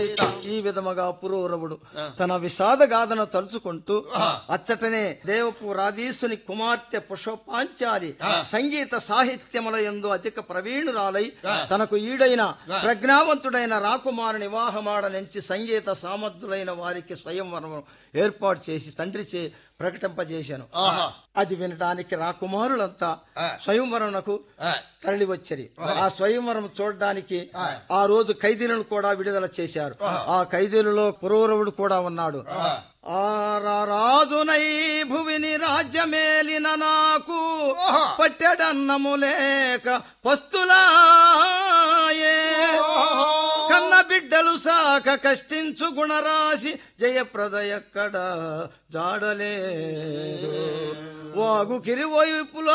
ఈ విధముగా పురూరవుడు తన విషాద గాథను తలుచుకుంటూ అచ్చటనే దేవపు రాధీసుని కుమార్తె పుష్పాంచాలి సంగీత సాహిత్యముల యందు అధిక ప్రవీణురాలై తనకు ఈడైన ప్రజ్ఞావంతుడైన రాకుమారుని వివాహమాడనించి సంగీత సామర్థులైన వారికి స్వయంవరం ఏర్పాటు చేసి తండ్రిచే ప్రకటింపజేశాను అది వినడానికి రాకుమారులంతా స్వయంవరంకు తరలి వచ్చరి ఆ స్వయంవరం చూడడానికి ఆ రోజు ఖైదీలను కూడా విడుదల చేశారు ఆ ఖైదీలలో పురౌరవుడు కూడా ఉన్నాడు ఆ రా- రాజునై భువిని రాజ్యమేలిన నాకు పట్టెడన్నము లేక పస్తులాయే కన్న బిడ్డలు సాక కష్టించు గుణరాశి జయప్రద ఎక్కడ జాడలేదు వాగు కిరివైపులో